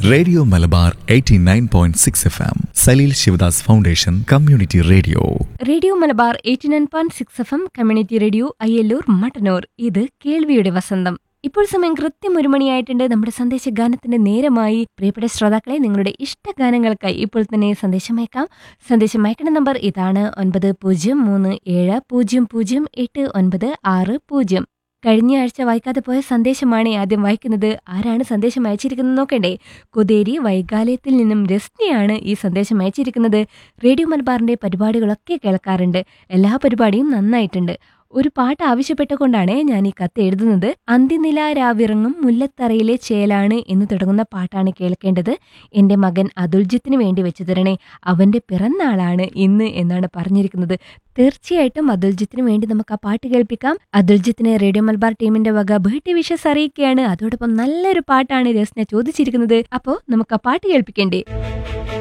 radio Malabar 89.6 F M Saleel Shivadas foundation community radio radio Malabar eighty nine point six F M community radio Ayyallur Mattannur ഇത് കേൾവിയുടെ വസന്തം ഇപ്പോൾ സമയം കൃത്യം ഒരു മണിയായിട്ടുണ്ട് നമ്മുടെ സന്ദേശ ഗാനത്തിന്റെ നേരമായി പ്രിയപ്പെട്ട ശ്രോതാക്കളെ നിങ്ങളുടെ ഇഷ്ടഗാനങ്ങൾക്കായി ഇപ്പോൾ തന്നെ സന്ദേശം അയക്കാം സന്ദേശം അയക്കേണ്ട നമ്പർ ഇതാണ് ഒൻപത് പൂജ്യം മൂന്ന് ഏഴ് പൂജ്യം പൂജ്യം എട്ട് ഒൻപത് ആറ് പൂജ്യം കഴിഞ്ഞ ആഴ്ച വായിക്കാതെ പോയ സന്ദേശമാണ് ആദ്യം വായിക്കുന്നത് ആരാണ് സന്ദേശം അയച്ചിരിക്കുന്നത് നോക്കണ്ടേ കൊതേരി വൈകാലയത്തിൽ നിന്നും രസ്നിയാണ് ഈ സന്ദേശം അയച്ചിരിക്കുന്നത് റേഡിയോ മലബാറിന്റെ പരിപാടികളൊക്കെ കേൾക്കാറുണ്ട് എല്ലാ പരിപാടിയും നന്നായിട്ടുണ്ട് ഒരു പാട്ട് ആവശ്യപ്പെട്ടുകൊണ്ടാണ് ഞാൻ ഈ കത്ത് എഴുതുന്നത് അന്ത്യനില രാവിറങ്ങും മുല്ലത്തറയിലെ ചേലാണ് എന്ന് തുടങ്ങുന്ന പാട്ടാണ് കേൾക്കേണ്ടത് എൻ്റെ മകൻ അതുൽജിത്തിന് വേണ്ടി വെച്ചു തരണേ അവൻ്റെ പിറന്നാളാണ് ഇന്ന് എന്നാണ് പറഞ്ഞിരിക്കുന്നത് തീർച്ചയായിട്ടും അതുൽജിത്തിന് വേണ്ടി നമുക്ക് ആ പാട്ട് കേൾപ്പിക്കാം അതുൽജിത്തിന് റേഡിയോ മലബാർ ടീമിന്റെ വക ബേട്ടി വിഷസ് അറിയിക്കുകയാണ് അതോടൊപ്പം നല്ലൊരു പാട്ടാണ് രസ്ന ചോദിച്ചിരിക്കുന്നത് അപ്പോൾ നമുക്ക് ആ പാട്ട് കേൾപ്പിക്കേണ്ടേ